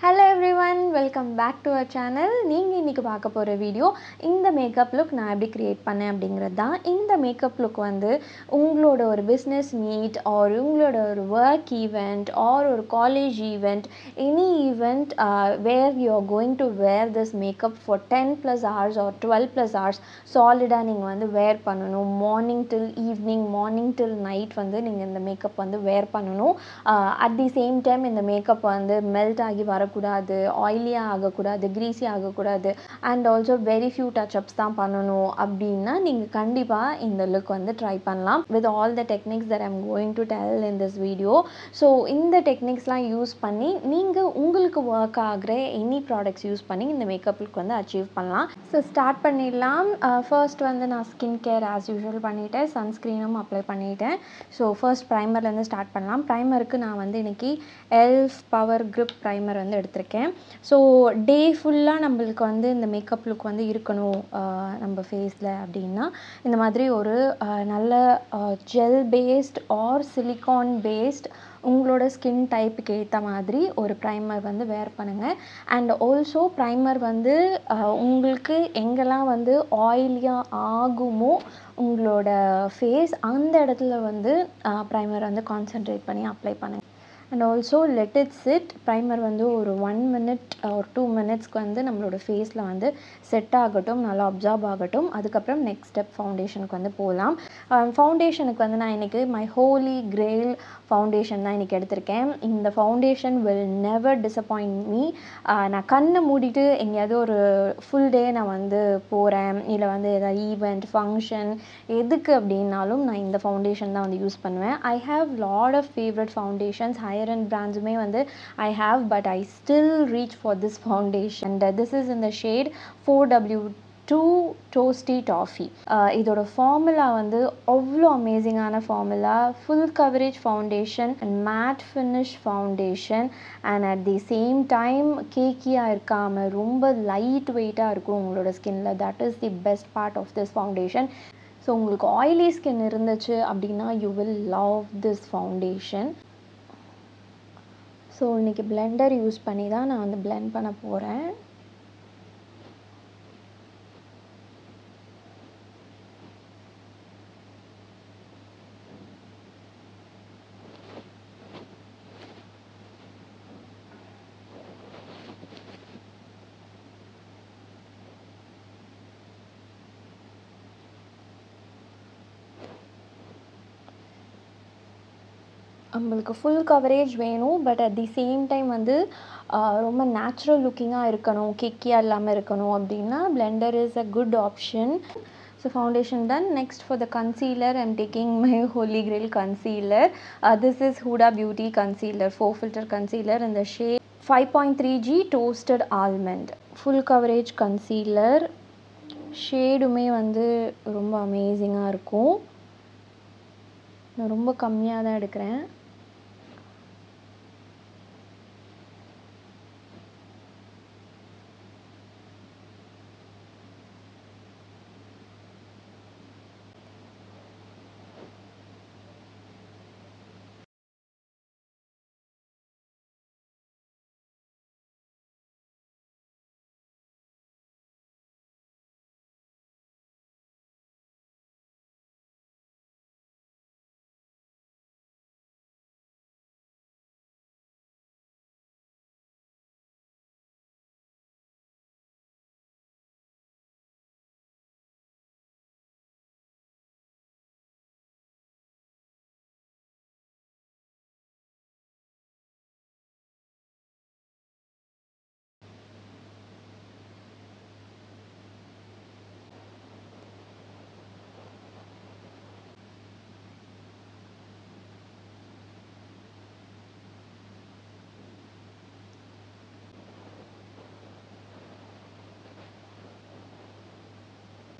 Hello everyone welcome back to our channel நீங்கள் இன்றைக்கி பார்க்க போகிற வீடியோ இந்த மேக்கப் லுக் நான் எப்படி க்ரியேட் பண்ணேன் அப்படிங்கிறது தான் இந்த மேக்கப் லுக் வந்து உங்களோட ஒரு பிஸ்னஸ் மீட் ஆர் உங்களோட ஒரு ஒர்க் ஈவெண்ட் ஆர் ஒரு college event any event where you are going to wear this makeup for ten plus hours or twelve plus hours சாலிடாக நீங்கள் வந்து வேர் பண்ணணும் morning till evening morning till night வந்து நீங்கள் இந்த மேக்கப் வந்து wear பண்ணணும் அட் தி சேம் டைம் இந்த மேக்கப் வந்து மெல்ட் ஆகி வரக்கூடாது ஆயிலியாக ஆகக்கூடாது க்ரீஸி ஆகக்கூடாது and also very few touchups தான் பண்ணணும் அப்படின்னா நீங்கள் கண்டிப்பாக இந்த லுக் வந்து ட்ரை பண்ணலாம் with all the techniques that I'm going to tell in this video so இந்த டெக்னிக்ஸ்லாம் யூஸ் பண்ணி நீங்கள் உங்களுக்கு ஒர்க் ஆகிற எனி ப்ராடக்ட்ஸ் யூஸ் பண்ணி இந்த மேக்கப் லுக் வந்து அச்சீவ் பண்ணலாம் ஸோ ஸ்டார்ட் பண்ணிடலாம் ஃபர்ஸ்ட் வந்து நான் ஸ்கின் கேர் ஆஸ் யூஷுவல் பண்ணிவிட்டேன் சன்ஸ்க்ரீனும் அப்ளை பண்ணிட்டேன் ஸோ ஃபர்ஸ்ட் ப்ரைமர்லேருந்து ஸ்டார்ட் பண்ணலாம் ப்ரைமருக்கு நான் வந்து இன்றைக்கி எல்ஃப் பவர் க்ரிப் ப்ரைமர் வந்து எடுத்திருக்கேன் ஸோ டே ஃபுல்லாக நம்மளுக்கு வந்து இந்த மேக்கப் லுக் வந்து இருக்கணும் நம்ம ஃபேஸில் அப்படின்னா இந்த மாதிரி ஒரு நல்ல gel paste or silicone paste உங்களோட ஸ்கின் டைப்புக்கு ஏற்ற மாதிரி ஒரு ப்ரைமர் வந்து வேர் பண்ணுங்கள் அண்ட் ஆல்சோ ப்ரைமர் வந்து உங்களுக்கு எங்கெல்லாம் வந்து ஆயிலியாக ஆகுமோ உங்களோட ஃபேஸ் அந்த இடத்துல வந்து ப்ரைமர் வந்து கான்சென்ட்ரேட் பண்ணி அப்ளை பண்ணுங்கள் and also let it sit primer வந்து ஒரு ஒன் மினிட் ஒரு டூ மினிட்ஸ்க்கு வந்து நம்மளோட ஃபேஸில் வந்து செட் ஆகட்டும் நல்லா அப்சார்ப் ஆகட்டும் அதுக்கப்புறம் நெக்ஸ்ட் ஸ்டெப் ஃபவுண்டேஷனுக்கு வந்து போகலாம் ஃபவுண்டேஷனுக்கு வந்து நான் இன்றைக்கி மை ஹோலி கிரேல் ஃபவுண்டேஷன் தான் இன்றைக்கி எடுத்திருக்கேன் இந்த foundation will never disappoint me நான் கண்ணை மூடிட்டு எங்கேயாவது ஒரு ஃபுல் டே நான் வந்து போகிறேன் இல்லை வந்து ஏதாவது ஈவெண்ட் ஃபங்க்ஷன் எதுக்கு அப்படின்னாலும் நான் இந்த ஃபவுண்டேஷன் தான் வந்து யூஸ் பண்ணுவேன் I have lot of favourite foundations here and பிராண்ட்ஸுமே வந்து I have but I still reach for this foundation and this is இந்த shade four W two toasty toffee இதோட ஃபார்முலா வந்து அவ்வளோ அமேசிங்கான formula full coverage foundation and matte finish foundation and at the same time கேக்கியாக இருக்காமல் ரொம்ப light வெயிட்டாக இருக்கும் உங்களோட ஸ்கின்ல that is the best part of this foundation so உங்களுக்கு ஆயிலி ஸ்கின் இருந்துச்சு அப்படின்னா you will love this foundation so இன்றைக்கி பிளெண்டர் யூஸ் பண்ணி தான் நான் வந்து பிளெண்ட் பண்ண போகிறேன் நம்மளுக்கு ஃபுல் கவரேஜ் வேணும் but at the same time வந்து ரொம்ப நேச்சுரல் லுக்கிங்காக இருக்கணும் கிக்கியாக இல்லாமல் இருக்கணும் அப்படின்னா blender is a good option so foundation done next for the concealer I'm taking my holy grail concealer this is Huda beauty concealer four filter concealer இந்த shade five point three G tossed almond full coverage concealer ஷேடுமே வந்து ரொம்ப அமேசிங்காக இருக்கும் நான் ரொம்ப கம்மியாக தான் எடுக்கிறேன்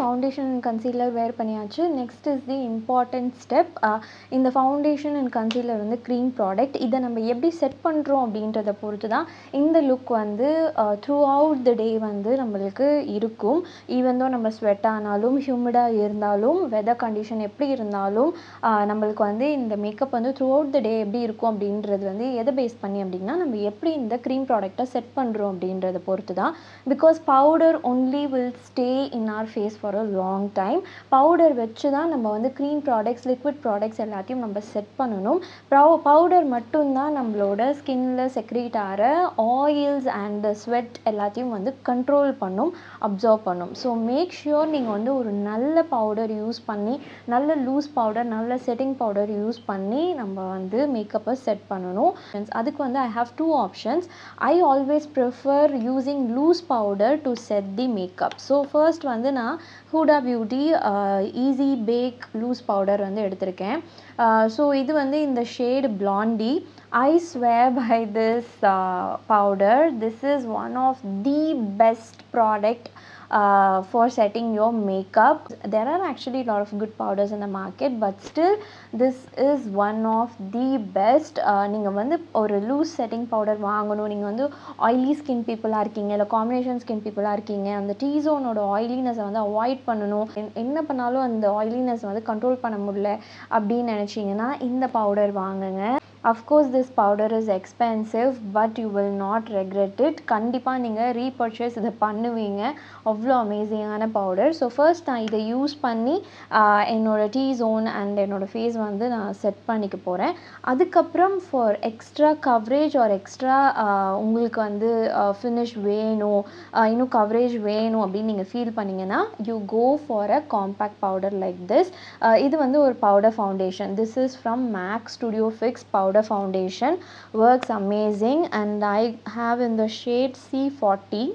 ஃபவுண்டேஷன் அண்ட் கன்சீலர் வேர் பண்ணியாச்சு next is the important step இந்த ஃபவுண்டேஷன் அண்ட் கன்சீலர் வந்து க்ரீம் ப்ராடக்ட் இதை நம்ம எப்படி செட் பண்ணுறோம் அப்படின்றத பொறுத்து தான் இந்த லுக் வந்து த்ரூ அவுட் த டே வந்து நம்மளுக்கு இருக்கும் ஈவன் தோ நம்ம ஸ்வெட் ஆனாலும் ஹியூமிடாக இருந்தாலும் வெதர் கண்டிஷன் எப்படி இருந்தாலும் ஆஹ் நம்மளுக்கு வந்து இந்த மேக்கப் வந்து த்ரூ அவுட் த டே எப்படி இருக்கும் அப்படின்றது வந்து எதை பேஸ் பண்ணி அப்படின்னா நம்ம எப்படி இந்த க்ரீம் ப்ராடக்டை செட் பண்ணுறோம் அப்படின்றத பொறுத்து தான் because powder only will stay in our face for a long time powder வச்சு தான் நம்ம வந்து க்ரீம் ப்ராடக்ட்ஸ் லிக்விட் ப்ராடக்ட்ஸ் எல்லாத்தையும் நம்ம செட் பண்ணணும் ப்ரௌ பவுடர் மட்டும்தான் நம்மளோட ஸ்கின்ல செக்ரீட் ஆகிற ஆயில்ஸ் அண்ட் ஸ்வெட் எல்லாத்தையும் வந்து கண்ட்ரோல் பண்ணும் அப்சர்வ் பண்ணும் ஸோ மேக் ஷியோர் நீங்கள் வந்து ஒரு நல்ல பவுடர் யூஸ் பண்ணி நல்ல லூஸ் பவுடர் நல்ல செட்டிங் பவுடர் யூஸ் பண்ணி நம்ம வந்து மேக்கப்பை செட் பண்ணணும் அதுக்கு வந்து I have two options I always prefer using loose powder to set the makeup so first வந்து நான் Huda beauty easy bake loose powder வந்து எடுத்திருக்கேன் ஸோ இது வந்து இந்த shade blondie I swear by this uh, powder. This is one of the best product uh, for setting your makeup. There are actually a lot of good powders in the market, but still this is one of the best. நீங்கள் வந்து ஒரு loose setting powder வாங்கணும் நீங்கள் வந்து oily skin பீப்புளாக இருக்கீங்க இல்லை combination skin பீப்புளாக இருக்கீங்க அந்த டீ ஜோனோட ஆயிலினஸை வந்து அவாய்ட் பண்ணணும் என்- என்ன பண்ணாலும் அந்த ஆயிலினஸ் வந்து கண்ட்ரோல் பண்ண முடியல அப்படின்னு நினச்சிங்கன்னா இந்த பவுடர் வாங்குங்க of course this powder is expensive but you will not regret it கண்டிப்பாக நீங்கள் ரீபர்ச்சேஸ் இதை பண்ணுவீங்க அவ்வளோ அமேசிங்கான பவுடர் ஸோ ஃபர்ஸ்ட் நான் இதை யூஸ் பண்ணி ஆஹ், என்னோட டீ ஜோன் அண்ட் என்னோட ஃபேஸ் வந்து நான் செட் பண்ணிக்க போகிறேன் அதுக்கப்புறம் for extra coverage or extra உங்களுக்கு வந்து ஃபினிஷ் வேணும் ஆஹ், இன்னும் கவரேஜ் வேணும் அப்படின்னு நீங்கள் ஃபீல் பண்ணீங்கன்னா you go for a compact powder like this இது வந்து ஒரு powder foundation this is from MAC studio fix powder foundation works amazing and I have in the shade C forty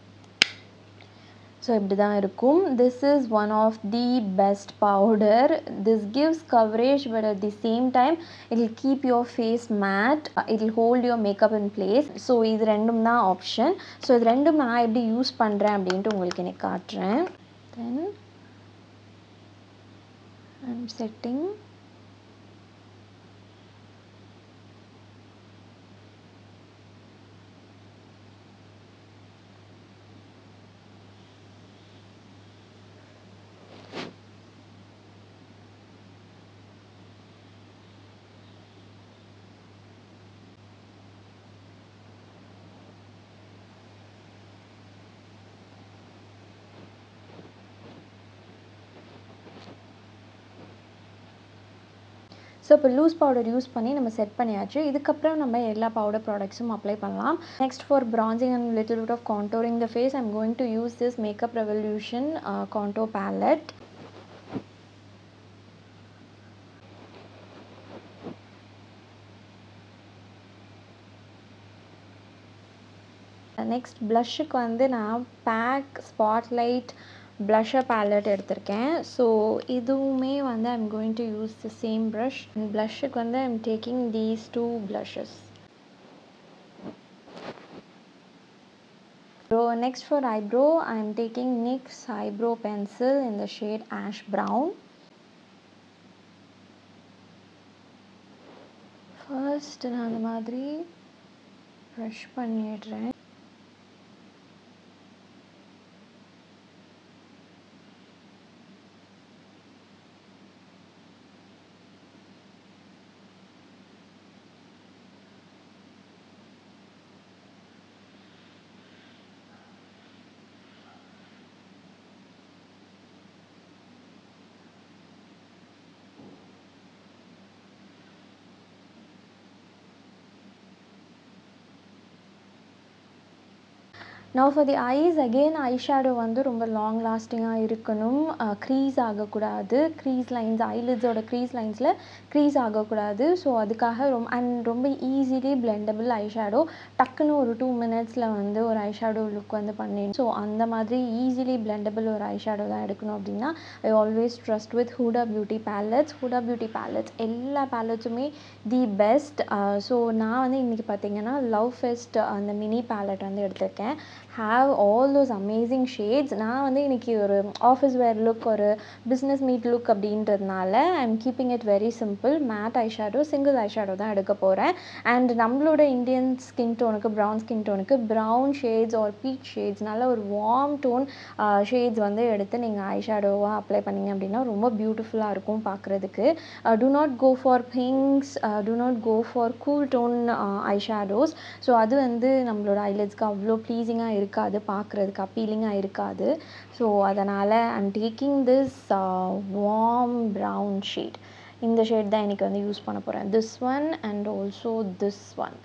so இப்படி தான் இருக்கும் this is one of the best powder this gives coverage but at the same time it will keep your face matte it will hold your makeup in place so இது ரெண்டும் தான் option so இது ரெண்டும் நான் எப்படி use பண்ணுறேன் அப்படின்ட்டு உங்களுக்கு எனக்கு காட்டுறேன் தென் ஐம் செட்டிங் ஸோ இப்போ லூஸ் பவுடர் யூஸ் பண்ணி நம்ம செட் பண்ணியாச்சு இதுக்கப்புறம் நம்ம எல்லா பவுடர் ப்ராடக்ட்ஸும் அப்ளை பண்ணலாம் next for bronzing and little bit of contouring the face i'm going to use this makeup revolution uh, contour palette next ப்ளஷ்ஷுக்கு வந்து நான் பேக் ஸ்பாட்லைட் blusher palette எடுத்திருக்கேன் ஸோ இதுவுமே வந்து I'm going to use the same brush ப்ளஷ்ஷுக்கு வந்து I'm taking these two blushes So next for eyebrow, I am taking NYX eyebrow pencil in the shade ash brown. First நான் அந்த மாதிரி brush பண்ணிடுறேன் now for the eyes again eye shadow வந்து ரொம்ப long லாஸ்டிங்காக இருக்கணும் க்ரீஸ் ஆகக்கூடாது crease lines ஐலிட்ஸோட க்ரீஸ் லைன்ஸில் க்ரீஸ் ஆகக்கூடாது ஸோ அதுக்காக ரொம்ப அண்ட் ரொம்ப ஈஸிலி பிளெண்டபிள் ஐ ஷேடோ டக்குன்னு ஒரு டூ மினிட்ஸில் வந்து ஒரு ஐ ஷேடோ லுக் வந்து பண்ணிடும் ஸோ அந்த மாதிரி ஈஸிலி பிளெண்டபிள் ஒரு ஐ ஷேடோ தான் எடுக்கணும் அப்படின்னா I always trust with Huda beauty palettes Huda beauty palettes எல்லா பேலட்ஸுமே தி பெஸ்ட் ஸோ நான் வந்து இன்றைக்கி பார்த்தீங்கன்னா லவ் ஃபெஸ்ட் அந்த மினி பேலட் வந்து எடுத்திருக்கேன் have all those amazing shades நான் வந்து இன்றைக்கி ஒரு ஆஃபீஸ் வேர் லுக் ஒரு பிஸ்னஸ் மீட் லுக் அப்படின்றதுனால I am keeping it very simple matte eye shadow single eye shadow தான் எடுக்க போகிறேன் அண்ட் நம்மளோட இந்தியன் ஸ்கின் டோனுக்கு ப்ரௌன் ஸ்கின் டோனுக்கு brown shades or peach shades நல்ல ஒரு வார்ம் டோன் ஷேட்ஸ் வந்து எடுத்து நீங்கள் ஐ ஷேடோவாக அப்ளை பண்ணிங்க அப்படின்னா ரொம்ப பியூட்டிஃபுல்லாக இருக்கும் பார்க்குறதுக்கு do not go for pinks uh, do not go for cool tone uh, eye shadows so அது வந்து நம்மளோட ஐலட்ஸ்க்கு அவ்வளோ ப்ளீஸிங்காக இருக்காது பார்க்குறதுக்கு அப்பீலிங்காக இருக்காது ஸோ அதனால் I'm taking this warm brown shade இந்த ஷேட் தான் எனக்கு வந்து யூஸ் பண்ண போகிறேன் this one and also this one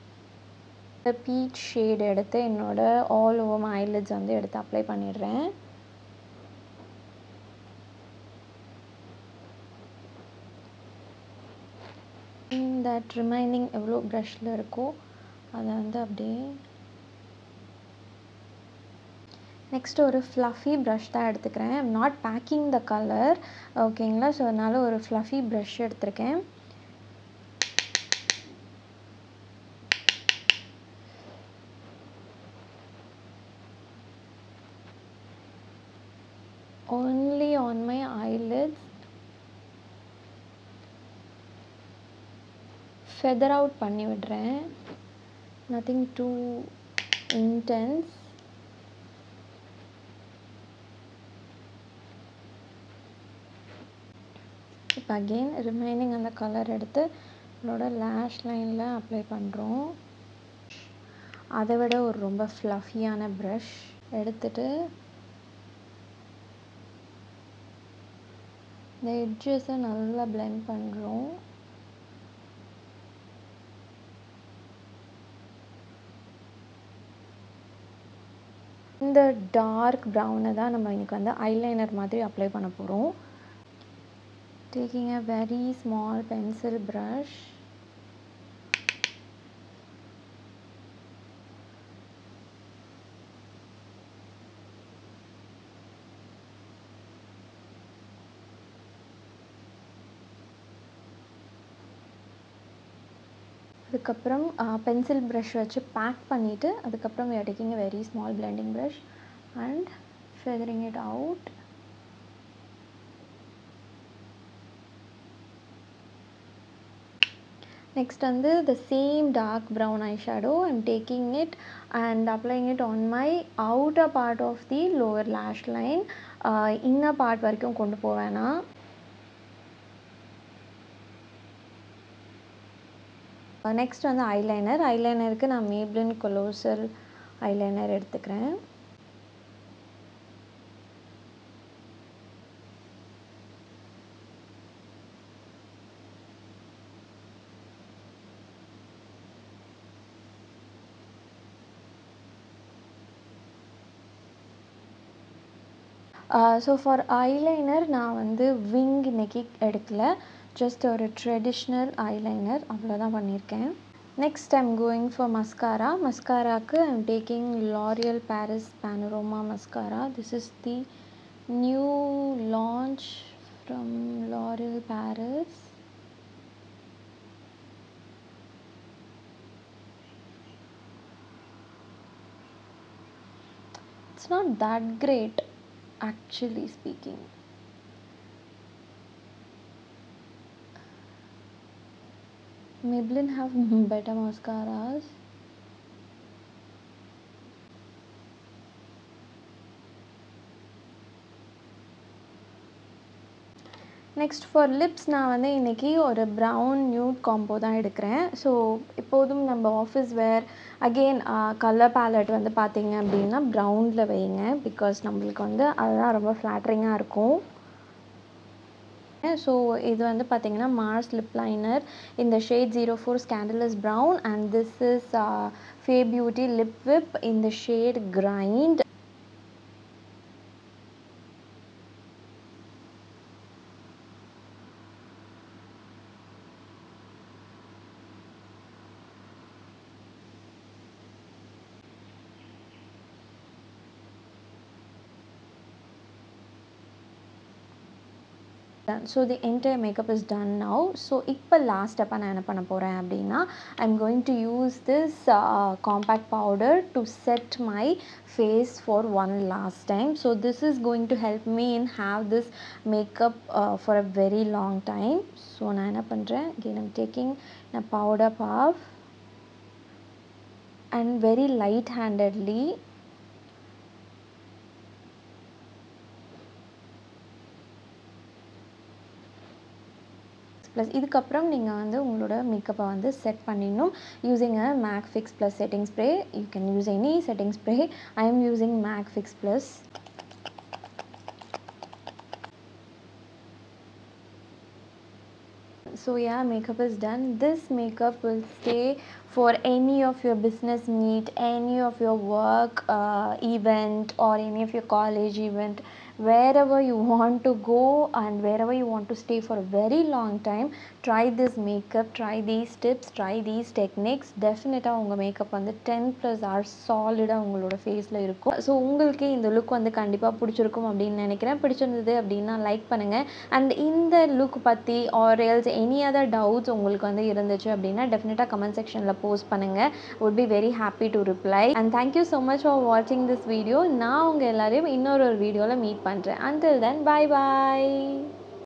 peach shade எடுத்து என்னோட ஆல் ஓவர் மை ஐலட்ஸ் வந்து எடுத்து அப்ளை பண்ணிடுறேன் தட் ரிமைனிங் எவ்வளோ ப்ரஷில் இருக்கோ அதை வந்து அப்படியே நெக்ஸ்ட் ஒரு ஃப்ளஃபி ப்ரஷ் தான் எடுத்துக்கிறேன் I'm not baking the colour ஓகேங்களா ஸோ அதனால் ஒரு ஃப்ளஃபி ப்ரஷ் எடுத்திருக்கேன் only on my eyelids feather out பண்ணி விடுறேன் நத்திங் டூ இன்டென்ஸ் இப்போ அகெயின் ரிமைனிங் அந்த கலர் எடுத்து நம்மளோட லேஷ் லைனில் அப்ளை பண்ணுறோம் அதை விட ஒரு ரொம்ப ஃப்ளஃபியான ப்ரஷ் எடுத்துட்டு இந்த எட்ஜஸை நல்லா பிளெண்ட் பண்ணுறோம் இந்த டார்க் ப்ரௌனை தான் நம்ம இன்றைக்கி வந்து ஐலைனர் மாதிரி அப்ளை பண்ண போகிறோம் taking a very small pencil brush அதுக்கப்புறம் பென்சில் ப்ரஷ் வச்சு பேக் பண்ணிவிட்டு அதுக்கப்புறம் we are taking a very small blending brush and feathering it out next வந்து the same dark brown eyeshadow I'm taking it and applying it on my outer part of the lower lash line uh, inner part வரைக்கும் கொண்டு போவேனா next வந்து eyeliner ஐலைனருக்கு நான் Maybelline colossal eyeliner எடுத்துக்கிறேன் so for eyeliner நான் வந்து wing இன்னைக்கு எடுக்கல ஜஸ்ட் ஒரு ட்ரெடிஷ்னல் ஐலைனர் அவ்வளோதான் பண்ணியிருக்கேன் next I'm going for mascara மஸ்காராக்கு I'm taking L'Oreal Paris panorama mascara this is the new launch from L'Oreal Paris it's not that great actually speaking Maybelline have better mascaras next for lips நான் வந்து இன்றைக்கி ஒரு brown nude combo தான் எடுக்கிறேன் so எப்போதும் நம்ம office wear again colour palette வந்து பார்த்தீங்க அப்படின்னா ப்ரௌனில் வைங்க பிகாஸ் நம்மளுக்கு வந்து அதுதான் ரொம்ப ஃப்ளாட்ரிங்காக இருக்கும் ஸோ இது வந்து பார்த்தீங்கன்னா மார்ஸ் லிப் லைனர் இந்த shade zero four scandalous brown and this is Fae beauty lip whip இந்த shade grind so the entire makeup is done now so இப்போ லாஸ்ட் ஸ்டெப்பாக நான் என்ன பண்ண போகிறேன் அப்படின்னா I am going to use this compact powder to set my face for one last time so this is going to help me in have this makeup uh, for a very long time so நான் என்ன பண்ணுறேன் again I'm taking a powder puff and very light handedly plus இதுக்கப்புறம் நீங்கள் வந்து உங்களோட மேக்கப்பை வந்து set பண்ணிடணும் using a MAC fix plus setting spray you can use any setting spray I am using MAC fix plus so yeah makeup is done this makeup will stay for any of your business meet any of your work uh, event or any of your college event wherever you want to go and wherever you want to stay for a very long time try this makeup try these tips try these techniques டெஃபினட்டாக உங்கள் makeup வந்து ten plus hours சாலிடாக உங்களோட ஃபேஸில் இருக்கும் so உங்களுக்கு இந்த look வந்து கண்டிப்பாக பிடிச்சிருக்கும் அப்படின்னு நினைக்கிறேன் பிடிச்சிருந்தது அப்படின்னா லைக் பண்ணுங்கள் அண்ட் இந்த லுக் பற்றி or else any other doubts உங்களுக்கு வந்து இருந்துச்சு அப்படின்னா டெஃபினட்டாக கமெண்ட் செக்ஷனில் போஸ்ட் பண்ணுங்கள் would be very happy to reply and thank you so much for வாட்சிங் திஸ் வீடியோ நான் உங்கள் எல்லாரையும் இன்னொரு ஒரு வீடியோவில் மீட் பண்ணுறேன் அண்டில் தென் பாய் பாய்